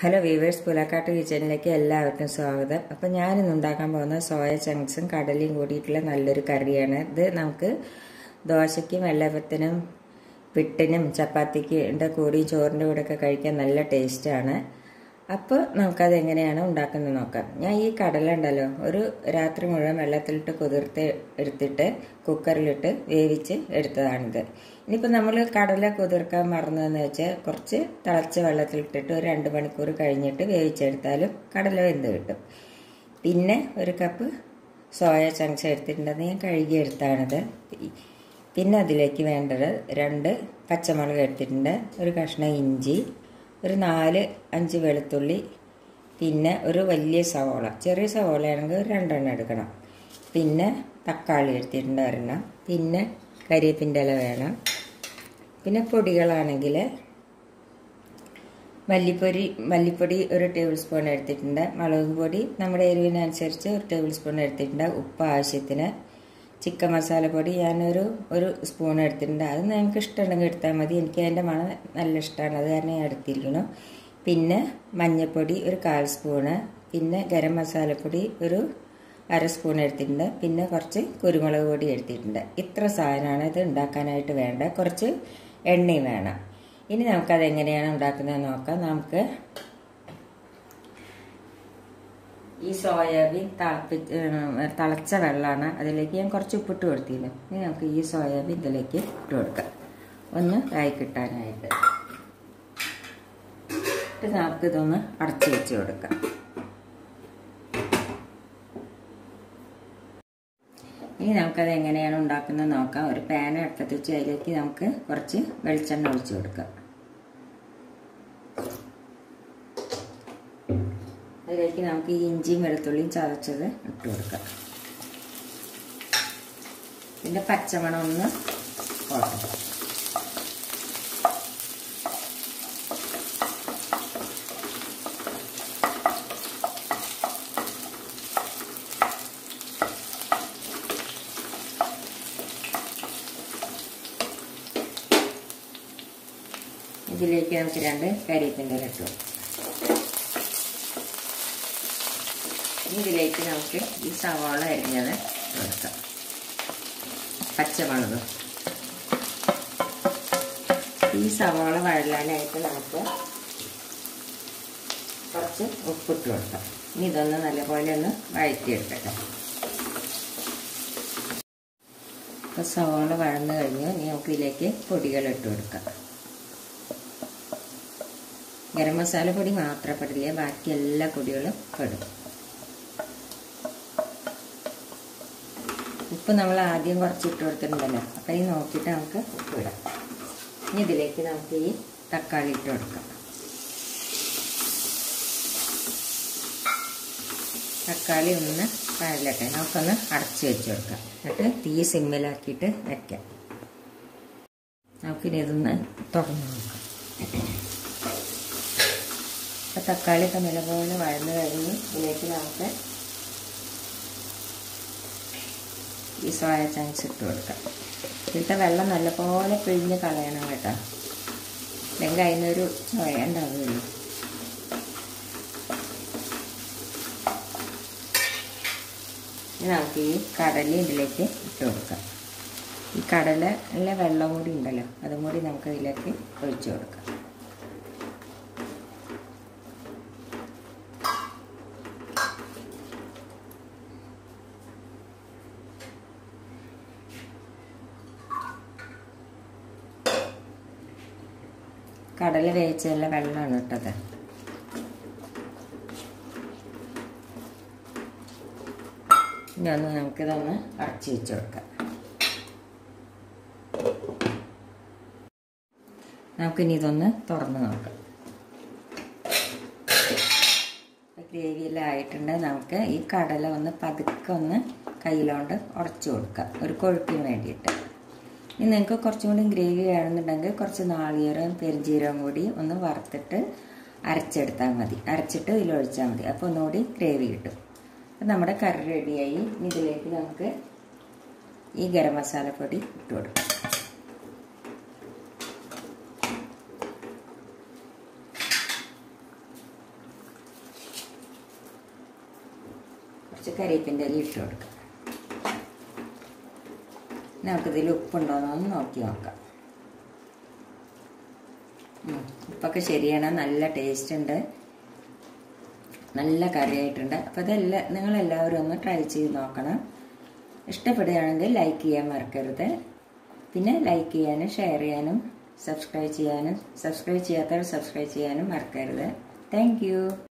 hello weavers പുലക്കാട്ട് കിച്ചണിലേക്ക് എല്ലാവർക്കും സ്വാഗതം അപ്പം ഞാനിന്ന് ഉണ്ടാക്കാൻ പോകുന്ന സോയ ചങ്ക്സും കടലയും കൂടിയിട്ടുള്ള നല്ലൊരു കറിയാണ് ഇത് നമുക്ക് ദോശയ്ക്കും വെള്ളപ്പത്തിനും പിട്ടിനും ചപ്പാത്തിക്ക് കൂടി ചോറിൻ്റെ കൂടെയൊക്കെ കഴിക്കാൻ നല്ല ടേസ്റ്റാണ് അപ്പോൾ നമുക്കത് എങ്ങനെയാണ് ഉണ്ടാക്കുന്നത് നോക്കാം ഞാൻ ഈ കടല ഉണ്ടല്ലോ ഒരു രാത്രി മുഴുവൻ വെള്ളത്തിലിട്ട് കുതിർത്ത് എടുത്തിട്ട് കുക്കറിലിട്ട് വേവിച്ച് എടുത്തതാണിത് ഇനിയിപ്പോൾ നമ്മൾ കടല കുതിർക്കാൻ മറന്നതെന്ന് വെച്ചാൽ കുറച്ച് തിളച്ച വെള്ളത്തിലിട്ടിട്ട് ഒരു രണ്ട് മണിക്കൂർ കഴിഞ്ഞിട്ട് വേവിച്ചെടുത്താലും കടല വെന്ത് കിട്ടും പിന്നെ ഒരു കപ്പ് സോയ ചങ്ക്സ് എടുത്തിട്ടുണ്ടെന്ന് ഞാൻ കഴുകിയെടുത്താണിത് പിന്നെ അതിലേക്ക് വേണ്ടത് രണ്ട് പച്ചമുളക് എടുത്തിട്ടുണ്ട് ഒരു കഷ്ണം ഇഞ്ചി ഒരു നാല് അഞ്ച് വെളുത്തുള്ളി പിന്നെ ഒരു വലിയ സവോള ചെറിയ സവോളയാണെങ്കിൽ ഒരു രണ്ടെണ്ണം എടുക്കണം പിന്നെ തക്കാളി എടുത്തിട്ടുണ്ട് ഒരെണ്ണം പിന്നെ കരിയേപ്പിൻ്റെ ഇല വേണം പിന്നെ പൊടികളാണെങ്കിൽ മല്ലിപ്പൊടി മല്ലിപ്പൊടി ഒരു ടേബിൾ സ്പൂൺ എടുത്തിട്ടുണ്ട് മുളക് പൊടി നമ്മുടെ എരിവിനനുസരിച്ച് ഒരു ടേബിൾ സ്പൂൺ എടുത്തിട്ടുണ്ട് ഉപ്പ് ആവശ്യത്തിന് ചിക്കൻ മസാലപ്പൊടി ഞാനൊരു ഒരു സ്പൂൺ എടുത്തിട്ടുണ്ട് അത് നിങ്ങൾക്ക് ഇഷ്ടമുണ്ടെങ്കിൽ എടുത്താൽ മതി എനിക്ക് അതിൻ്റെ മണം നല്ല ഇഷ്ടമാണ് അത് കാരണം ഞാൻ എടുത്തിരിക്കണം പിന്നെ മഞ്ഞൾപ്പൊടി ഒരു കാൽ സ്പൂണ് പിന്നെ ഗരം മസാലപ്പൊടി ഒരു അര സ്പൂൺ എടുത്തിട്ടുണ്ട് പിന്നെ കുറച്ച് കുരുമുളക് പൊടി എടുത്തിട്ടുണ്ട് ഇത്ര സാധനമാണ് ഇത് ഉണ്ടാക്കാനായിട്ട് വേണ്ട കുറച്ച് എണ്ണയും വേണം ഇനി നമുക്കത് എങ്ങനെയാണ് ഉണ്ടാക്കുന്നത് നോക്കാം നമുക്ക് ഈ സോയാബീൻ തിളപ്പി തിളച്ച വെള്ളമാണ് അതിലേക്ക് ഞാൻ കുറച്ച് ഉപ്പിട്ട് കൊടുത്തില്ല ഇനി നമുക്ക് ഈ സോയാബീൻ ഇതിലേക്ക് ഇട്ട് കൊടുക്കാം ഒന്ന് ആയി കിട്ടാനായിട്ട് എന്നിട്ട് നമുക്ക് ഇതൊന്ന് അടച്ചു വെച്ച് കൊടുക്കാം ഇനി നമുക്കത് എങ്ങനെയാണ് ഉണ്ടാക്കുന്നത് നോക്കാം ഒരു പാൻ അടുപ്പത്ത് വെച്ച് അതിലേക്ക് നമുക്ക് കുറച്ച് വെളിച്ചെണ്ണ ഒഴിച്ചു കൊടുക്കാം അതിലേക്ക് നമുക്ക് ഈ ഇഞ്ചിയും വെളുത്തുള്ളിയും ചതച്ചത് ഇട്ട് കൊടുക്കാം പിന്നെ പച്ചമണം ഒന്ന് പോട്ടെ ഇതിലേക്ക് നമുക്ക് രണ്ട് കരിയപ്പിൻ്റെ ഇട്ടു ഇതിലേക്ക് നമുക്ക് ഈ സവാള അരിഞ്ഞത് കൊടുക്കാം പച്ചമുളക് ഈ സവാള വഴലാനായിട്ട് നമുക്ക് കുറച്ച് ഉപ്പിട്ട് കൊടുക്കാം ഇനി ഇതൊന്ന് നല്ലപോലെ ഒന്ന് വഴറ്റിയെടുക്കട്ടെ ഇപ്പോൾ സവാള വഴന്നു കഴിഞ്ഞു ഇനി നമുക്ക് ഇതിലേക്ക് പൊടികൾ ഇട്ട് കൊടുക്കാം ഗരം മസാല പൊടി മാത്രം പെടില്ല ബാക്കി എല്ലാ പൊടികളും പെടും ഉപ്പ് നമ്മൾ ആദ്യം കുറച്ച് ഇട്ട് കൊടുത്തിട്ടുണ്ടല്ലോ അപ്പം ഈ നോക്കിയിട്ട് നമുക്ക് ഉപ്പ് ഇടാം ഇനി ഇതിലേക്ക് നമുക്ക് ഈ തക്കാളി ഇട്ട് കൊടുക്കാം തക്കാളി ഒന്ന് വഴലട്ടെ നമുക്കൊന്ന് അടച്ച് വെച്ച് കൊടുക്കാം എന്നിട്ട് തീ സിമ്മിലാക്കിയിട്ട് വെക്കാം നമുക്കിനി ഇതൊന്ന് തുറന്ന് നോക്കാം അപ്പം തക്കാളി ഒക്കെ നല്ലപോലെ വഴന്ന് കഴിഞ്ഞ് ഇതിലേക്ക് നമുക്ക് ഈ സോയ ചങ്ക്സ് ഇട്ട് കൊടുക്കാം ഇതിലത്തെ വെള്ളം നല്ലപോലെ പിഴിഞ്ഞ് കളയണം കേട്ടോ അല്ലെങ്കിൽ അതിനൊരു ചോയ ഉണ്ടാവുകയുള്ളൂ ഇനി നമുക്ക് ഈ കടല ഇതിലേക്ക് ഇട്ട് കൊടുക്കാം ഈ കടലിലെ വെള്ളം കൂടി ഉണ്ടല്ലോ അതും കൂടി നമുക്ക് ഇതിലേക്ക് ഒഴിച്ചു കൊടുക്കാം കടല വേവിച്ചുള്ള വെള്ളമാണ് ഇട്ടത് ഇനി ഒന്ന് നമുക്കിതൊന്ന് അടച്ചു വെച്ച് കൊടുക്കാം നമുക്കിനി ഇതൊന്ന് തുറന്ന് നോക്കാം ഗ്രേവിയെല്ലാം ആയിട്ടുണ്ട് നമുക്ക് ഈ കടല ഒന്ന് പതുക്കെ ഒന്ന് കയ്യിലോണ്ട് ഉടച്ചു കൊടുക്കാം ഒരു കൊഴുപ്പിന് വേണ്ടിയിട്ട് ഇനി നിങ്ങൾക്ക് കുറച്ചും കൂടി ഗ്രേവി വേണമെന്നുണ്ടെങ്കിൽ കുറച്ച് നാളികേരവും പെരിഞ്ചീരവും കൂടി ഒന്ന് വറുത്തിട്ട് അരച്ചെടുത്താൽ മതി അരച്ചിട്ട് ഇതിലൊഴിച്ചാൽ മതി അപ്പോൾ ഒന്നുകൂടി ഗ്രേവി കിട്ടും അപ്പം നമ്മുടെ കറി റെഡിയായി ഇതിലേക്ക് നമുക്ക് ഈ ഗരം മസാലപ്പൊടി ഇട്ട് കൊടുക്കാം കുറച്ച് കരിയേപ്പിൻ്റെ ഇല ഇട്ട് കൊടുക്കാം നമുക്കിതിൽ ഉപ്പുണ്ടോയെന്നൊന്ന് നോക്കി നോക്കാം ഉം, ഉപ്പൊക്കെ ശരിയാണ് നല്ല ടേസ്റ്റ് ഉണ്ട് നല്ല കറിയായിട്ടുണ്ട് അപ്പോൾ ഇതെല്ലാം നിങ്ങളെല്ലാവരും ഒന്ന് ട്രൈ ചെയ്ത് നോക്കണം ഇഷ്ടപ്പെടുകയാണെങ്കിൽ ലൈക്ക് ചെയ്യാൻ മറക്കരുത് പിന്നെ ലൈക്ക് ചെയ്യാനും ഷെയർ ചെയ്യാനും സബ്സ്ക്രൈബ് ചെയ്യാനും സബ്സ്ക്രൈബ് ചെയ്യാത്തവർ സബ്സ്ക്രൈബ് ചെയ്യാനും മറക്കരുത് താങ്ക്